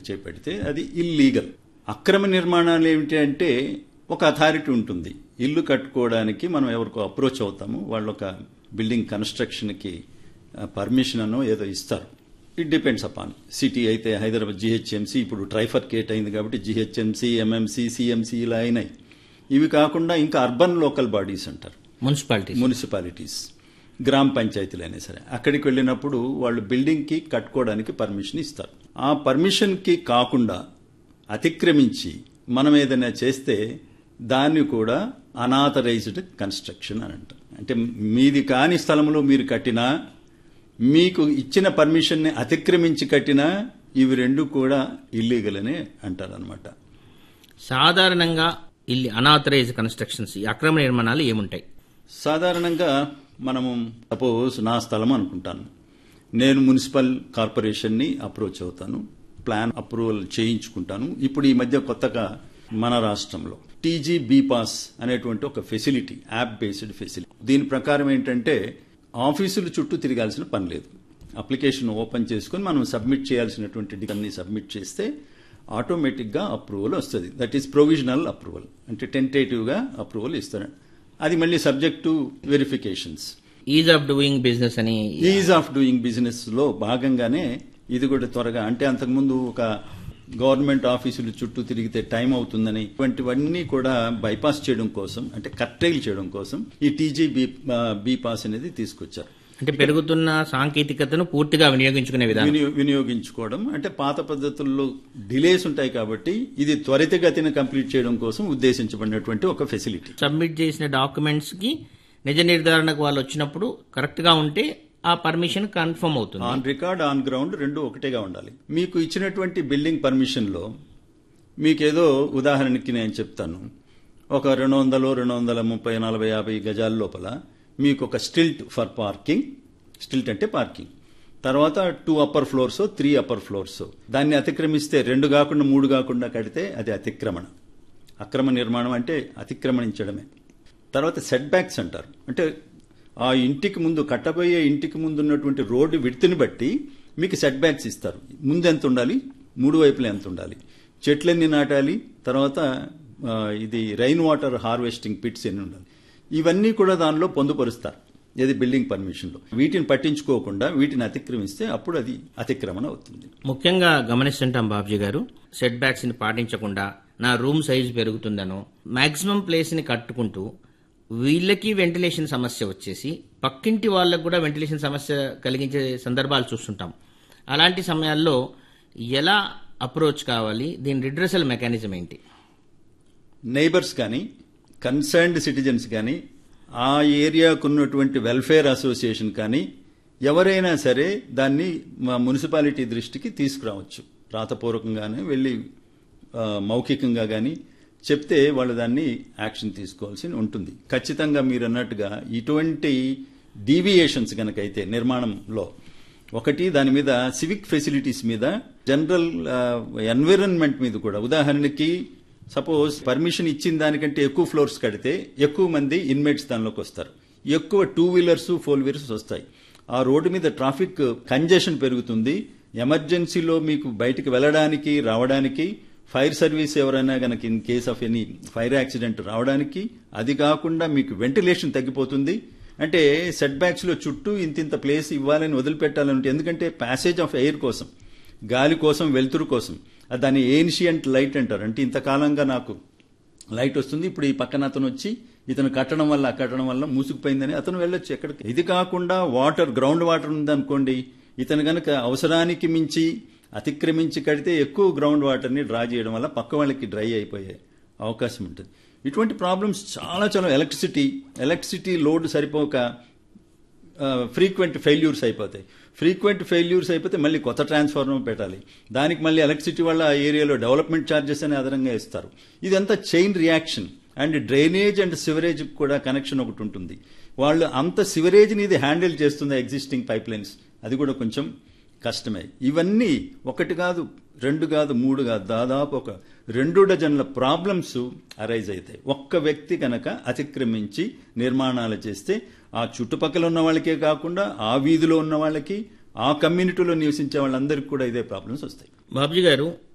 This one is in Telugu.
చేపడితే అది ఇల్లీగల్ అక్రమ నిర్మాణాలు ఏమిటి అంటే ఒక అథారిటీ ఉంటుంది ఇల్లు కట్టుకోవడానికి మనం ఎవరికో అప్రోచ్ అవుతాము వాళ్ళు ఒక బిల్డింగ్ కన్స్ట్రక్షన్కి పర్మిషన్ అనో ఏదో ఇస్తారు ఇట్ డిపెండ్స్ అపాన్ సిటీ అయితే హైదరాబాద్ జిహెచ్ఎంసీ ఇప్పుడు ట్రైఫర్కేట్ అయింది కాబట్టి జిహెచ్ఎంసీ ఎంఎంసీ సిఎంసీ ఇలా అయినాయి ఇవి కాకుండా ఇంకా అర్బన్ లోకల్ బాడీస్ అంటారు మున్సిపాలిటీ మున్సిపాలిటీస్ గ్రామ పంచాయతీలు అయినా సరే అక్కడికి వెళ్ళినప్పుడు వాళ్ళు బిల్డింగ్కి కట్టుకోవడానికి పర్మిషన్ ఇస్తారు ఆ పర్మిషన్కి కాకుండా అతిక్రమించి మనం ఏదైనా చేస్తే దాన్ని కూడా అనాథరైజ్డ్ కన్స్ట్రక్షన్ అని అంటారు అంటే మీది కాని స్థలంలో మీరు కట్టినా మీకు ఇచ్చిన పర్మిషన్ని అతిక్రమించి కట్టినా ఇవి రెండు కూడా ఇల్లీగల్ అని అంటారు అనమాట సాధారణంగా ఇల్లు అనాథరైజ్ కన్స్ట్రక్షన్స్ ఈ అక్రమ నిర్మాణాలు ఏముంటాయి సాధారణంగా మనము సపోజ్ నా స్థలం అనుకుంటాను నేను మున్సిపల్ కార్పొరేషన్ని అప్రోచ్ అవుతాను ప్లాన్ అప్రూవల్ చేయించుకుంటాను ఇప్పుడు ఈ మధ్య కొత్తగా మన రాష్ట్రంలో టీజీ బీపాస్ అనేటువంటి ఒక ఫెసిలిటీ యాప్ బేస్డ్ ఫెసిలిటీ దీని ప్రకారం ఏంటంటే ఆఫీసుల చుట్టూ తిరగాల్సిన పని లేదు అప్లికేషన్ ఓపెన్ చేసుకుని మనం సబ్మిట్ చేయాల్సినటువంటి అన్ని సబ్మిట్ చేస్తే ఆటోమేటిక్గా అప్రూవల్ వస్తుంది దట్ ఈస్ ప్రొవిజనల్ అప్రూవల్ అంటే టెంటేటివ్గా అప్రూవల్ ఇస్తారు అది మళ్ళీ subject to verifications ease of doing business అని ఈజ్ ఆఫ్ డూయింగ్ బిజినెస్ లో భాగంగానే ఇది కూడా త్వరగా అంటే అంతకుముందు ఒక గవర్నమెంట్ ఆఫీసులు చుట్టూ తిరిగితే టైం అవుతుందని ఇటువంటివన్నీ కూడా బైపాస్ చేయడం కోసం అంటే కట్టైల్ చేయడం కోసం ఈ టీజీ బీ బీ పాస్ అనేది తీసుకొచ్చారు అంటే పెరుగుతున్న సాంకేతికతను పూర్తిగా వినియోగించుకునే విధానం వినియో- వినియోగించుకోవడం అంటే పాత పద్ధతుల్లో డిలేస్ ఉంటాయి కాబట్టి ఇది త్వరితగతిన కంప్లీట్ చేయడం కోసం ఉద్దేశించబడినటువంటి ఒక ఫెసిలిటీ సబ్మిట్ చేసిన డాక్యుమెంట్స్ కి నిజ నిర్ధారణకు వాళ్ళు వచ్చినప్పుడు కరెక్ట్ గా ఉంటే ఆ పర్మిషన్ కన్ఫర్మ్ అవుతుంది ఆన్ రికార్డ్ ఆన్ గ్రౌండ్ రెండు ఒకటేగా ఉండాలి మీకు ఇచ్చినటువంటి బిల్డింగ్ పర్మిషన్లో మీకేదో ఉదాహరణకి నేను చెప్తాను ఒక రెండు వందలు రెండు వందల ముప్పై నలభై యాభై గజాల లోపల మీకు ఒక స్టిల్ట్ ఫర్ పార్కింగ్ స్టిల్ట్ అంటే పార్కింగ్ తర్వాత two upper floors three upper floors దాన్ని అతిక్రమిస్తే రెండు కాకుండా మూడు కాకుండా కడితే అది అతిక్రమణ అక్రమ నిర్మాణం అంటే అతిక్రమణించడమే తర్వాత సెట్ బ్యాక్స్ అంటారు అంటే ఆ ఇంటికి ముందు కట్టబోయే ఇంటికి ముందు ఉన్నటువంటి రోడ్డు విడ్త్ని బట్టి మీకు సెట్ బ్యాక్స్ ఇస్తారు ముందు ఎంత ఉండాలి మూడు వైపులా ఎంత ఉండాలి చెట్లన్నీ నాటాలి తర్వాత ఆ, ఇది రైన్ వాటర్ హార్వెస్టింగ్ పిట్స్ ఎన్ని ఉండాలి ఇవన్నీ కూడా దానిలో పొందుపరుస్తారు ఏది బిల్డింగ్ పర్మిషన్లో వీటిని పట్టించుకోకుండా వీటిని అతిక్రమిస్తే అప్పుడు అది అతిక్రమణ అవుతుంది ముఖ్యంగా గమనిస్తుంటాం బాబ్జీ గారు సెట్ బ్యాక్స్ ని పాటించకుండా నా రూమ్ సైజు పెరుగుతుందనో మాక్సిమం ప్లేస్ ని కట్టుకుంటూ వీళ్ళకి వెంటిలేషన్ సమస్య వచ్చేసి పక్కింటి వాళ్ళకు కూడా వెంటిలేషన్ సమస్య కలిగించే సందర్భాలు చూస్తుంటాం అలాంటి సమయాల్లో ఎలా అప్రోచ్ కావాలి దీని రిడ్రెసల్ మెకానిజం ఏంటి నైబర్స్ కానీ కన్సర్న్డ్ సిటిజన్స్ కానీ ఆ ఏరియాకు ఉన్నటువంటి వెల్ఫేర్ అసోసియేషన్ కానీ ఎవరైనా సరే దాన్ని మా మున్సిపాలిటీ దృష్టికి తీసుకురావచ్చు రాతపూర్వకంగానే వెళ్ళి ఆ, మౌఖికంగా కానీ చెప్తే వాళ్ళు దాన్ని యాక్షన్ తీసుకోవాల్సి ఉంటుంది ఖచ్చితంగా మీరు అన్నట్టుగా ఇటువంటి డీవియేషన్స్ కనుకైతే నిర్మాణంలో ఒకటి దాని మీద సివిక్ ఫెసిలిటీస్ మీద జనరల్ ఎన్విరాన్మెంట్ మీద కూడా ఉదాహరణకి సపోజ్ పర్మిషన్ ఇచ్చిన దానికంటే ఎక్కువ ఫ్లోర్స్ కడితే ఎక్కువ మంది ఇన్మేట్స్ దానిలోకి వస్తారు ఎక్కువ టూ వీలర్స్ ఫోర్ వీలర్స్ వస్తాయి ఆ రోడ్డు మీద ట్రాఫిక్ కంజెషన్ పెరుగుతుంది ఎమర్జెన్సీలో మీకు బయటికి వెళ్ళడానికి రావడానికి ఫైర్ సర్వీస్ ఎవరైనా కనుక in case of any fire accident రావడానికి అది కాకుండా మీకు వెంటిలేషన్ తగ్గిపోతుంది అంటే సెట్ బ్యాక్స్ లో చుట్టూ ఇంతింత ప్లేస్ ఇవ్వాలని వదిలిపెట్టాలంటే ఎందుకంటే ప్యాసేజ్ ఆఫ్ ఎయిర్ కోసం గాలి కోసం వెలుతురు కోసం అది దాన్ని ఏన్షియంట్ లైట్ అంటారు అంటే ఇంతకాలంగా నాకు లైట్ వస్తుంది ఇప్పుడు ఈ పక్కన అతను వచ్చి ఇతను కట్టడం వల్ల కట్టడం వల్ల మూసుకుపోయిందని అతను వెళ్ళొచ్చు ఎక్కడికి ఇది కాకుండా వాటర్ గ్రౌండ్ వాటర్ ఉందనుకోండి ఇతను గనక అవసరానికి మించి అతిక్రమించి కడితే ఎక్కువ గ్రౌండ్ వాటర్ని డ్రా చేయడం వల్ల పక్క వాళ్ళకి డ్రై అయిపోయే అవకాశం ఉంటుంది ఇటువంటి ప్రాబ్లమ్స్ చాలా చాలా ఎలక్ట్రిసిటీ ఎలక్ట్రిసిటీ లోడ్ సరిపోక ఫ్రీక్వెంట్ ఫెయిల్యూర్స్ అయిపోతాయి ఫ్రీక్వెంట్ ఫెయిల్యూర్స్ అయిపోతే మళ్ళీ కొత్త ట్రాన్స్ఫార్మర్ పెట్టాలి దానికి మళ్ళీ ఎలక్ట్రిసిటీ వల్ల ఆ ఏరియాలో డెవలప్మెంట్ ఛార్జెస్ అని అదనంగా ఇస్తారు ఇదంతా chain reaction and drainage and sewerage కూడా కనెక్షన్ ఒకటి ఉంటుంది వాళ్ళు అంత సివరేజ్ని ఇది హ్యాండిల్ చేస్తుంది ఎగ్జిస్టింగ్ పైప్ లైన్స్ అది కూడా కొంచెం కష్టమే ఇవన్నీ ఒకటి కాదు రెండు కాదు మూడు కాదు దాదాపు ఒక రెండు డజన్ల ప్రాబ్లమ్స్ అరైజ్ అవుతాయి ఒక్క వ్యక్తి కనుక అతిక్రమించి నిర్మాణాలు చేస్తే ఆ చుట్టుపక్కల ఉన్న వాళ్ళకే కాకుండా ఆ వీధిలో ఉన్న వాళ్ళకి ఆ కమ్యూనిటీలో నివసించే వాళ్ళందరికీ కూడా ఇదే ప్రాబ్లమ్స్ వస్తాయి బాబ్జీ గారు